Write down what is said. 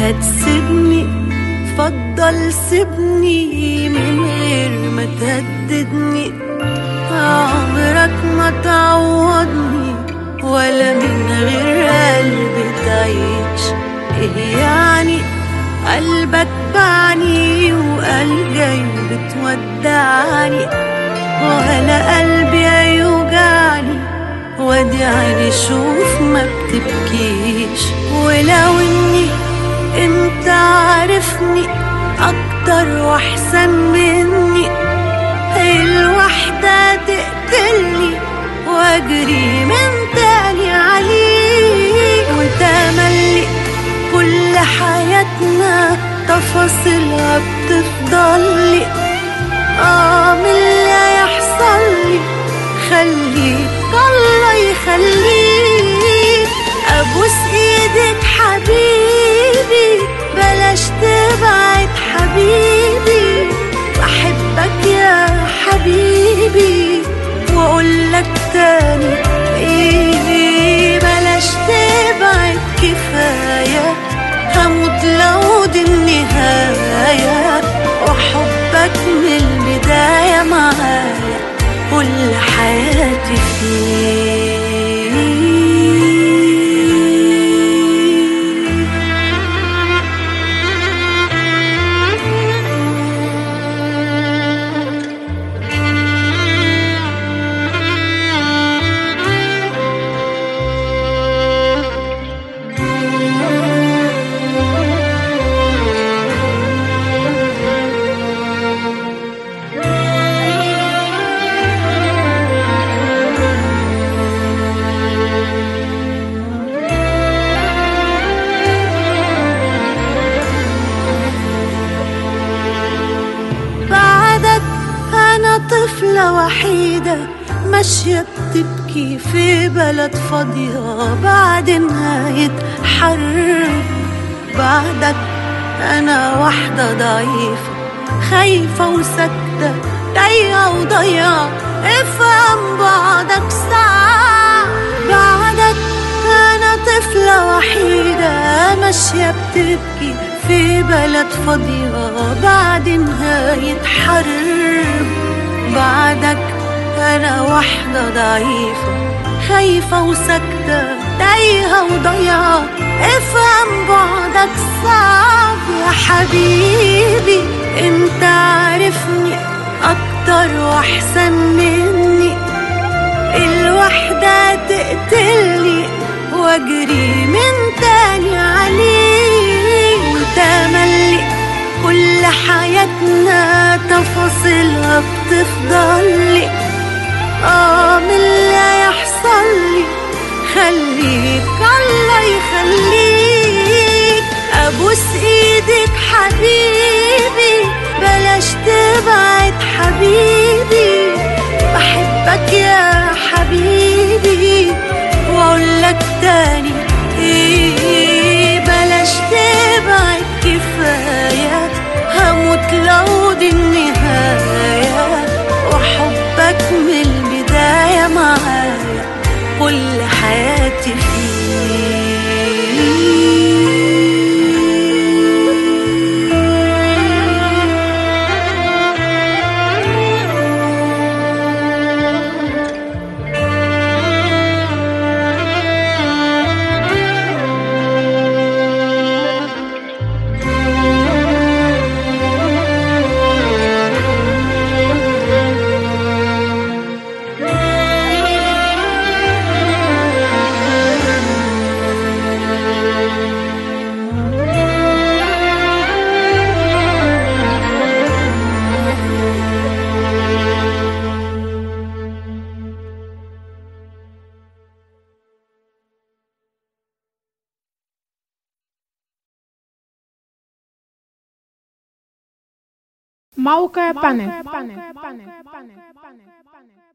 ولا تسيبني فضل سيبني من غير ما تهددني عمرك ما تعوضني ولا من غير قلبي تعيش ايه يعني قلبك بعني وقال جاي بتودعني ولا قلبي هيوجعني وادي عيني شوف ما بتبكيش ولو اني انت عارفني اكتر واحسن مني الوحدة تقتلني واجري من تاني عليك وانت ملي كل حياتنا تفاصيلها بتفضل لي اه من اللي هيحصل لي خليك الله يخليك ابوس ايدك حبيبي بلاش تبعد حبيبي بحبك يا حبيبي واقول لك تاني ايه بلاش تبعد كفايه هموت لو دي النهايه وحبك من البدايه معايا كل حياتي فيه بعدك أنا طفلة وحيدة ماشية بتبكي في بلد فاضية بعد نهاية حرب بعدك أنا واحدة ضعيفة خايفة وساكتة تايهة وضيعة افهم بعدك ساعة بعدك أنا طفلة وحيدة ماشية بتبكي في بلد فاضية بعد نهاية حرب بعدك أنا واحدة ضعيفة خايفة وساكتة تايهة وضيعة افهم بعدك صعب يا حبيبي انت عارفني أكتر وأحسن مني الوحدة تقتلني واجري من تاني عليك وتملي كل حياتنا تفاصيلها بتفضل لي اه من اللي هيحصل لي خليك الله يخليك ابوس ايدك حبيبي بلاش تبعد حبيبي بحبك يا حبيبي واقول لك تاني ايه بلاش تبعد كفايه هموت لو دي النهايه وحبك من البدايه معايا كل حياتي فيه موقع بانل